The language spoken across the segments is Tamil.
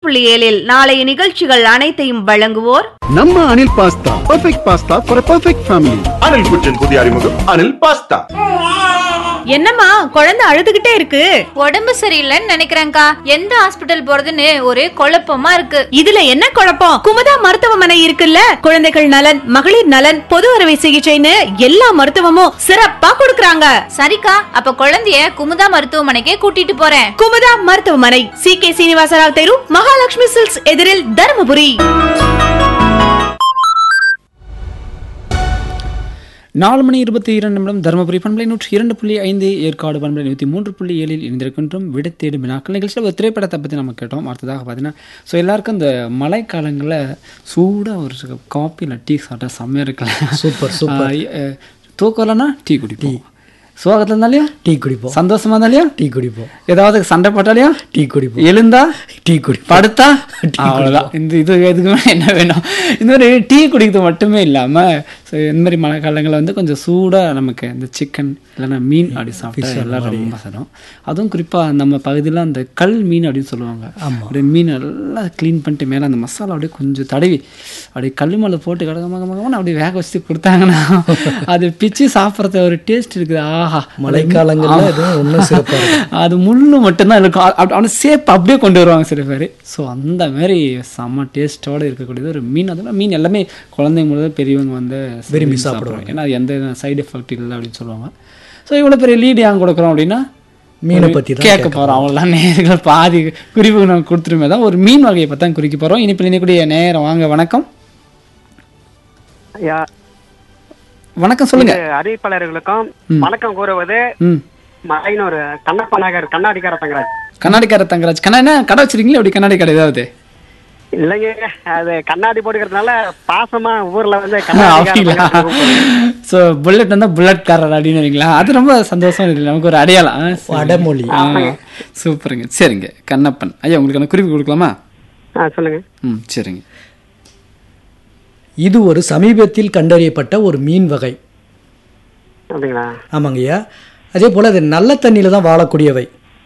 புள்ளி ஏழில் நாளைய நிகழ்ச்சிகள் அனைத்தையும் வழங்குவோர் நம்ம Anil pasta perfect pasta for perfect family Anil kitchen புதிய அறிமுகம் அனில் பாஸ்தா என்னம்மா குழந்தை அழுதுகிட்டே இருக்கு உடம்பு சரியில்லைன்னு நினைக்கிறேன்க்கா எந்த ஹாஸ்பிட்டல் போறதுன்னு ஒரே குழப்பமா இருக்கு இதுல என்ன குழப்பம் குமுதா மருத்துவமனை இருக்குல்ல குழந்தைகள் நலன் மகளிர் நலன் பொது அறுவை சிகிச்சைன்னு எல்லா மருத்துவமும் சிறப்பா கொடுக்கறாங்க சரிக்கா அப்ப குழந்தைய குமுதா மருத்துவமனைக்கே கூட்டிட்டு போறேன் குமுதா மருத்துவமனை சி கே சீனிவாசராவ் தெரு மகாலட்சுமி சில்க்ஸ் எதிரில் தருமபுரி நாலு மணி இருபத்தி இரண்டு நிமிடம் தருமபுரி பண்பலை நூற்றி இரண்டு புள்ளி ஐந்து ஏற்காடு பண்பலை நூற்றி மூன்று புள்ளி ஏழில் இணைந்திருக்கின்றோம் விட தேடும் வினாக்கள் நிகழ்ச்சியில் ஒரு திரைப்படத்தை பற்றி நம்ம கேட்டோம் அடுத்ததாக பார்த்தீங்கன்னா ஸோ எல்லாருக்கும் இந்த மழைக்காலங்களில் சூடாக ஒரு காப்பி இல்லை டீ சாப்பிட்டா செம்மையாக இருக்கலாம் சூப்பர், சூப்பர். தூக்கம் இல்லைன்னா டீ குடிப்போம் சோகத்தில் இருந்தாலையும் டீ குடிப்போம் சந்தோஷமா இருந்தாலையும் டீ குடிப்போம் ஏதாவது சண்டை போட்டாலையும் டீ குடிப்போம் எழுந்தா டீ குடிப்போம் படுத்தா டீ அவ்வளோதான் இந்த இது எதுக்கு மேலே என்ன வேணும் இந்த மாதிரி டீ குடிக்கிறது மட்டுமே இல்லாமல் ஸோ இந்த மாதிரி மழை காலங்களில் வந்து கொஞ்சம் சூடாக நமக்கு இந்த சிக்கன் இல்லைன்னா மீன் அப்படி சாப்பிட்டா எல்லாம் ரொம்ப சரம் அதுவும் குறிப்பாக நம்ம பகுதியில் அந்த கல் மீன் அப்படின்னு சொல்லுவாங்க அப்படியே மீன் நல்லா க்ளீன் பண்ணிட்டு மேலே அந்த மசாலா அப்படியே கொஞ்சம் தடவி அப்படியே கல் மேலே போட்டு கடக மக மகமான அப்படியே வேக வச்சு கொடுத்தாங்கன்னா அது பிச்சு சாப்பிட்றது ஒரு டேஸ்ட் இருக்குது ஆஹா மழைக்காலங்கள்ல அது இன்னும் சிறப்பா இருக்கும். அது முள்ளு மட்டும்தான் இருக்கும் அ- அப்ப- அவனை சேப் அப்படியே கொண்டு வருவாங்க சில பேர் ஸோ அந்த மாதிரி செம்ம டேஸ்ட்டோட இருக்கக்கூடியது ஒரு மீன் அதெல்லாம் மீன் எல்லாமே குழந்தைங்க முதல்ல பெரியவங்க வந்து விரும்பி சாப்பிடுவாங்க. ஏன்னா அது எந்த சைடு எஃபெக்ட் இல்லை அப்படின்னு சொல்லுவாங்க ஸோ இவ்வளோ பெரிய லீடு ஏன் கொடுக்குறோம் அப்படின்னா மீனை ஒரு பத்தி தான் கேட்க கேட்க போகிறோம் அவ்வளோதான் நேர்கள் பாதி குறிப்பு நம்ம கொடுத்துருமே தான் ஒரு மீன் வகையை பற்றி தான் குறிக்க போகிறோம் இனிப்பில் இனிக்கூடிய நேரம் வாங்க வணக்கம் ஐயா, வணக்கம் சொல்லுங்க இது அறிவிப்பாளர்களுக்கும் வணக்கம் கூறுவது ம் மலையனூர் கண்ணப்ப நகர் கண்ணாடிக்கார தங்கராஜ் கண்ணாடிக்கார தங்கராஜ் கண்ணா என்ன கடை வச்சிருக்கீங்களா அப்படி கண்ணாடி கடை ஏதாவது இல்லைங்க அது கண்ணாடி போட்டுக்கிறதுனால பாசமா ஊர்ல வந்து கண்ணாடிக்கார அப்படிங்களா தங்கராஜ் கூப்பிடுவாங்க. ஸோ புல்லட் வந்தா புல்லட் காரர் அப்படின்னு வரீங்களா அது ரொம்ப சந்தோஷம் இல்லை நமக்கு ஒரு அடையாளம் ஆ, சரி. அடைமொழி. ஆ, சூப்பருங்க சரிங்க கண்ணப்பன் ஐயா உங்களுக்கு குறிப்பு கொடுக்கலாமா ஆ சொல்லுங்க ம் சரிங்க இது ஒரு சமீபத்தில் கண்டறியப்பட்ட ஒரு மீன் வகை அப்படிங்களா ஆமாங்கய்யா அதே போல அது நல்ல தண்ணியில தான் வாழக்கூடியவை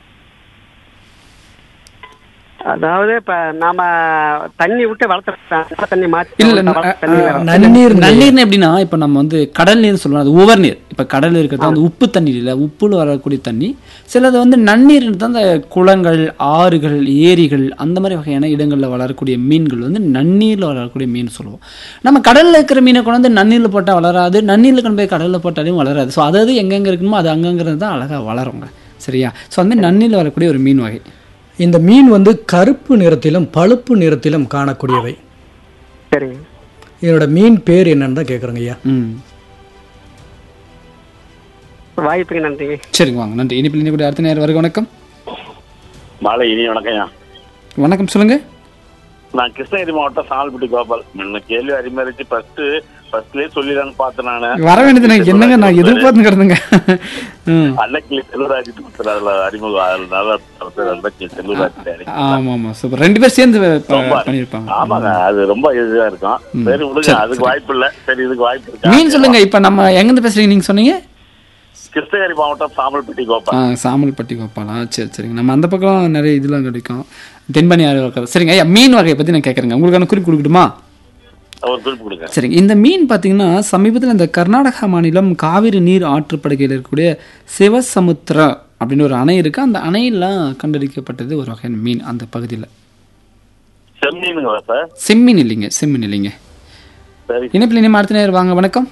அதாவது இப்ப நாம தண்ணி விட்டு வளர்த்துறோம் நல்ல தண்ணி மாத்தி இல்ல இல்ல, வளர்த்த அ, தண்ணியில அ, நன்னீர் நன்னீர்னு எப்படின்னா இப்போ நம்ம வந்து கடல் நீர் சொல்லுவோம் அது உவர் நீர் இப்போ கடல் இருக்கிறது வந்து உப்பு தண்ணீர் இல்லை உப்புல வரக்கூடிய தண்ணி சிலது வந்து நன்னீர் தான் அந்த குளங்கள் ஆறுகள் ஏரிகள் அந்த மாதிரி வகையான இடங்களில் வளரக்கூடிய மீன்கள் வந்து நன்னீரில் வளரக்கூடிய மீன் சொல்லுவோம் நம்ம கடலில் இருக்கிற மீனை கொண்டு வந்து நன்னீரில் போட்டால் வளராது நன்னீரில் கொண்டு போய் கடலில் போட்டாலும் வளராது ஸோ அதாவது எங்கெங்கே இருக்குமோ அது அங்கங்கிறது தான் அழகாக வளருங்க சரியா ஸோ அந்த மாதிரி நன்னீரில் வரக்கூடிய ஒரு மீன் வகை இந்த மீன் வந்து கருப்பு நிறத்திலும் பழுப்பு நிறத்திலும் காணக்கூடியவை சரிங்க இதனோட மீன் பேர் என்னன்னு தான் கேட்குறேங்க ஐயா ம் வாய்ப்புக்கு நன்றிங்க சரிங்க வாங்க நன்றி இனிப்பில் இனி கூட அடுத்த நேரம் வருக வணக்கம் மாலை இனி வணக்கம்யா வணக்கம் சொல்லுங்க நான் கிருஷ்ணகிரி மாவட்டம் சால்பட்டி கோபால் முன்ன கேள்வி அறிமுறைச்சு ஃபர்ஸ்ட் ஃபர்ஸ்ட்லயே சொல்லிடலாம்னு பார்த்தேன் நானு வர வேண்டியது என்னங்க நான் எதிர்பார்த்து கிடந்துங்க ம் அன்னைக்கு செல்வராஜ் கொடுத்தாரு அதுல அறிமுகம் அதுல நல்லா அன்னைக்கு செல்வராஜ் டாடி. ஆமா ஆமா சூப்பர் ரெண்டு பேர் சேர்ந்து ப- ரொம்ப பண்ணியிருப்பாங்க ஆமாங்க அது ரொம்ப இதுவா இருக்கும் சரி விடுங்க அதுக்கு வாய்ப்பு இல்ல சரி இதுக்கு வாய்ப்பு இருக்கு மீன் சொல்லுங்க இப்ப நம்ம எங்கிருந்து பேசுறீங்க நீங்க சொன்னீங்க கிருஷ்ணகிரி மாவட்டம் சாமல்பட்டி ஆ கோபால் சாமல்பட்டி கோபாலா சரி சரிங்க நம்ம அந்த பக்கம் நிறைய இதெல்லாம் கிடைக்கும் தென்பனி ஆறு வகை. சரிங்க ஐயா மீன் வகையை பத்தி நான் கேட்குறேங்க உங்களுக்கான குறிப்பு கொடுக்கட்டுமா ஒரு குறிப்பு கொடுங்க சரிங்க இந்த மீன் பார்த்தீங்கன்னா சமீபத்தில் இந்த கர்நாடகா மாநிலம் காவிரி நீர் ஆற்றுப்படுகையில் இருக்கக்கூடிய சிவசமுத்திரா அப்படின்னு ஒரு அணை இருக்கு அந்த அணையெல்லாம் கண்டெடுக்கப்பட்டது ஒரு வகையான மீன் அந்த பகுதியில் செம்மீனுங்களா சார் செம்மீன் இல்லைங்க செம்மீன் இல்லைங்க சரி இணைப்பில் இனிமே அடுத்த நேரம் வாங்க வணக்கம்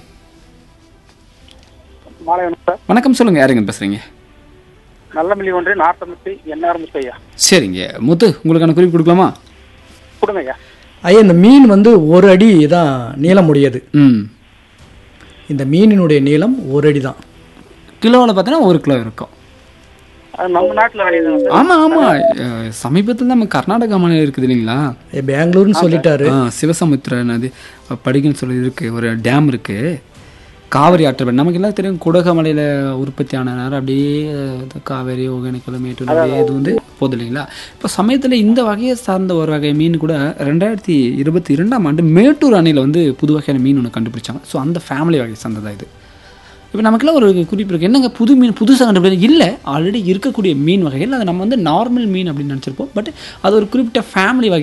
மாலை வணக்கம் சார் வணக்கம் சொல்லுங்க யாருங்க பேசுறீங்க நல்ல மில்லி ஒன்று நாற்பத்தி எண்ணாயிரம் முத்தையா சரிங்க முத்து உங்களுக்கான குறிப்பு கொடுக்கலாமா கொடுங்க ஐயா ஐயா இந்த மீன் வந்து ஒரு அடி தான் நீளமுடையது ம் இந்த மீனினுடைய நீளம் ஒரு அடி தான் கிலோவில் பார்த்தீங்கன்னா ஒரு கிலோ இருக்கும் அது நம்ம நாட்டுல விளையுது ஆமா ஆமா அஹ், சமீபத்தில் நம்ம கர்நாடகா மாநிலம் இருக்குது இல்லைங்களா ஐயா, பெங்களூர்னு சொல்லிட்டாரு ஆ சிவசமுத்திர நதி படிகன்னு சொல்லி இருக்கு ஒரு டேம் இருக்கு காவிரி ஆற்று நமக்கு எல்லாம் தெரியும் குடகமலையில் உற்பத்தி ஆன நேரம் அப்படியே இந்த காவேரி ஒகேனக்கல் மேட்டூர் அப்படியே இது வந்து போகுது இல்லைங்களா இப்போ சமயத்தில் இந்த வகையை சார்ந்த ஒரு வகை மீன் கூட ரெண்டாயிரத்தி இருபத்தி இரண்டாம் ஆண்டு மேட்டூர் அணையில் வந்து புது வகையான மீன் ஒன்று கண்டுபிடிச்சாங்க ஸோ அந்த ஃபேமிலி வகை சார்ந்ததா இது இப்போ நமக்கெல்லாம் ஒரு குறிப்பு இருக்குது என்னங்க புது மீன் புதுசாக கண்டுபிடிச்சு இல்லை ஆல்ரெடி இருக்கக்கூடிய மீன் வகைகள் அதை நம்ம வந்து நார்மல் மீன் அப்படின்னு நினச்சிருப்போம் பட் அது ஒரு குறிப்பிட்ட ஃபேமிலி வகை